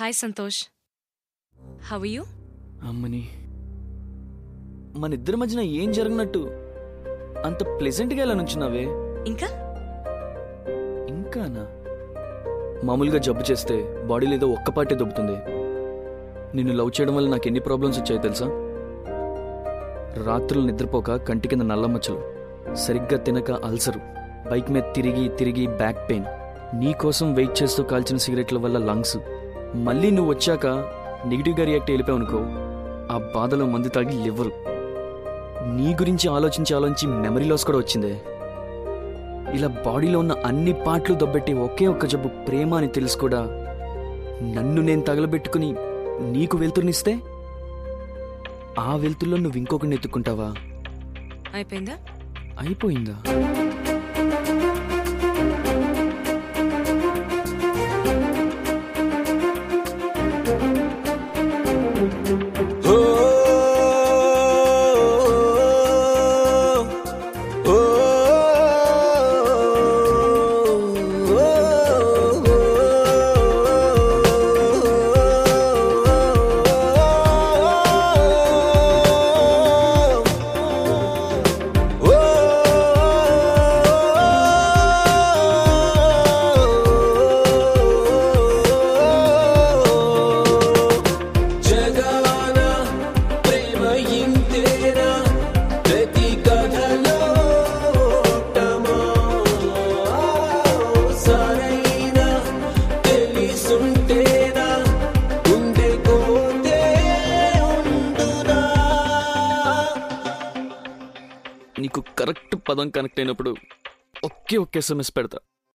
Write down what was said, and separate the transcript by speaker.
Speaker 1: hi Santosh how you
Speaker 2: అమ్మని మన ఇద్దరి మధ్యన ఏం జరిగినట్టు అంత ప్లెజెంట్గా ఎలా నుంచున్నావే
Speaker 1: ఇంకా
Speaker 2: ఇంకానా మామూలుగా జబ్బు చేస్తే బాడీలో ఏదో ఒక్క పాటే దొబ్బుతుంది నిన్ను లవ్ చేయడం వల్ల నాకు ఎన్ని ప్రాబ్లమ్స్ వచ్చాయో తెలుసా రాత్రులు నిద్రపోక కంటి కింద నల్లమచ్చలు సరిగ్గా తినక అల్సరు బైక్ మీద తిరిగి తిరిగి బ్యాక్ పెయిన్ నీ కోసం వెయిట్ చేస్తూ కాల్చిన సిగరెట్ల వల్ల లంగ్స్ మళ్ళీ నువ్వు వచ్చాక నెగిటివ్గా రియాక్ట్ వెళ్ళిపోయావు అనుకో ఆ బాధలో మందు తాగి లివ్వరు నీ గురించి ఆలోచించి ఆలోచించి మెమరీ లాస్ కూడా వచ్చిందే ఇలా బాడీలో ఉన్న అన్ని పార్ట్లు దొబ్బెట్టి ఒకే ఒక్క జబ్బు ప్రేమ అని తెలుసు కూడా నన్ను నేను తగలబెట్టుకుని నీకు వెళ్తుర్నిస్తే ఆ వెళ్తుల్లో నువ్వు ఇంకొకరిని ఎత్తుకుంటావా
Speaker 1: అయిపోయిందా
Speaker 2: అయిపోయిందా
Speaker 3: జగవాన ప్రేమ ఇంతేనా ప్రతి కథలో ఓటమా సరైన తెలిసుంటేనా గుండె కోతే ఉండునా
Speaker 2: నీకు కరెక్ట్ పదం కనెక్ట్ అయినప్పుడు ఒకే ఒక్క ఎస్ఎంఎస్ పెడతా